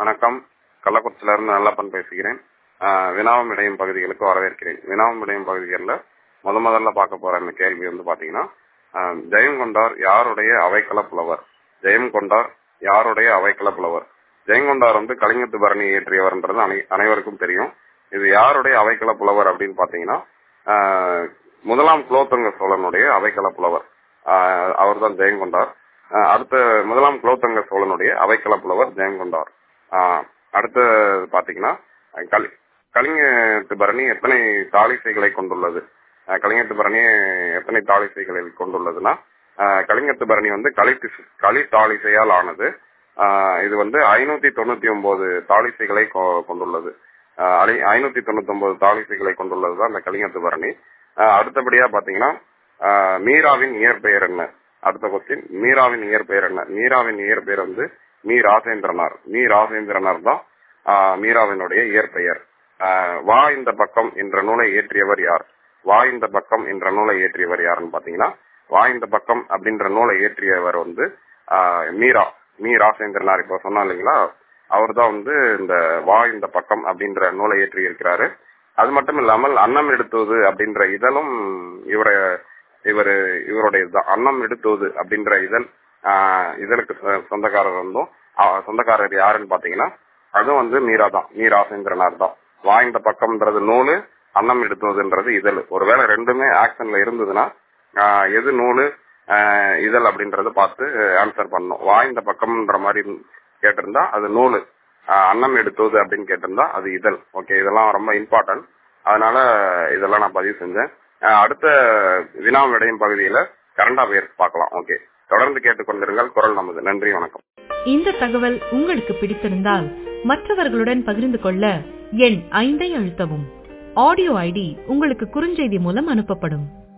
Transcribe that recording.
வணக்கம் கள்ளக்குறிச்சியில இருந்து நல்லப்பன் பேசுகிறேன் ஆஹ் வினாவும் இடையும் பகுதிகளுக்கு வரவேற்கிறேன் வினாவும் இடையும் பகுதிகளில் முத முதல்ல பார்க்க போற இந்த கேள்வி வந்து பாத்தீங்கன்னா ஆஹ் ஜெயம் கொண்டார் யாருடைய அவைக்கள புலவர் ஜெயம் கொண்டார் யாருடைய அவைக்கள புலவர் ஜெயங்கொண்டார் வந்து கலிங்கத்து பரணி இயற்றியவர்ன்றது அனை- அனைவருக்கும் தெரியும் இது யாருடைய அவைக்கள புலவர் அப்படின்னு பாத்தீங்கன்னா ஆஹ் முதலாம் குலோத்துங்க சோழனுடைய அவைக்கள புலவர் அவர் தான் ஜெயங்கொண்டார் ஆஹ் அடுத்த முதலாம் குலோத்துங்க சோழனுடைய அவைக்கள புலவர் ஜெயங்கொண்டார் ஆஹ் அடுத்து பாத்தீங்கன்னா கலி- கலிங்கத்து பரணி எத்தனை தாளிசைகளை கொண்டுள்ளது ஆஹ் கலிங்கத்து பரணி எத்தனை தாளிசைகளை கொண்டுள்ளதுன்னா ஆஹ் கலிங்கத்து பரணி வந்து களி களி தாளிசையால் ஆனது ஆஹ் இது வந்து ஐநூத்தி தொண்ணூத்தி ஒன்பது தாளிசைகளை கொ- கொண்டுள்ளது ஐநூத்தி தொண்ணூத்தி ஒன்பது தாளிசைகளை கொண்டுள்ளது தான் இந்த கலிங்கத்து பரணி ஆஹ் அடுத்தபடியா பாத்தீங்கன்னா ஆஹ் மீராவின் இயற்பெயர் என்ன அடுத்த கொஸ்டின் மீராவின் இயற்பெயர் என்ன மீராவின் இயற்பெயர் வந்து மீ ராசேந்திரனார் மீ ராசேந்திரனார் தான் ஆஹ் மீராவினுடைய இயற்பெயர் ஆஹ் வா இந்த பக்கம் என்ற நூலை இயற்றியவர் யார் வா இந்த பக்கம் என்ற நூலை இயற்றியவர் யாருன்னு பாத்தீங்கன்னா வா இந்த பக்கம் அப்படின்ற நூலை இயற்றியவர் வந்து ஆஹ் மீரா மீ ராசேந்திரனார் இப்ப சொன்னா இல்லைங்களா அவர் தான் வந்து இந்த வா இந்த பக்கம் அப்படின்ற நூலை இயற்றி இருக்கிறாரு அது மட்டும் இல்லாமல் அன்னம் எடுத்துவது அப்படின்ற இதழும் இவரை இவர் இவருடைய இதுதான். அன்னம் எடுத்துவது அப்படின்ற இதழ் ஆஹ் இதழுக்கு சொ- சொந்தக்காரர் வந்தும் ஆஹ் சொந்தக்காரர் யாருன்னு பாத்தீங்கன்னா அதுவும் வந்து மீரா தான் மீ ராசேந்திரனார் தான் வாய்ந்த பக்கம்ன்றது நூலு அன்னம் எடுத்துவதுன்றது இதழ் ஒருவேளை ரெண்டுமே ஆக்ஷன்ல இருந்ததுன்னா ஆஹ் எது நூலு ஆஹ் இதழ் அப்படின்றத பார்த்து ஆன்சர் பண்ணணும் வாய்ந்த பக்கம்ன்ற மாதிரி கேட்டிருந்தா அது நூலு ஆஹ் அன்னம் எடுத்துவது அப்படின்னு கேட்டிருந்தா அது இதழ் ஓகே இதெல்லாம் ரொம்ப இம்பார்ட்டன்ட் அதனால இதெல்லாம் நான் பதிவு செஞ்சேன் ஆஹ் அடுத்த வினா விடையும் பகுதியில கரண்ட் அஃபேர்ஸ் பார்க்கலாம் ஓகே தொடர்ந்து கேட்டுக்கொண்டிருங்கள் குரல் நமது நன்றி வணக்கம் இந்த தகவல் உங்களுக்கு பிடித்திருந்தால் மற்றவர்களுடன் பகிர்ந்து கொள்ள எண் ஐந்தை அழுத்தவும் ஆடியோ ஐடி உங்களுக்கு குறுஞ்செய்தி மூலம் அனுப்பப்படும்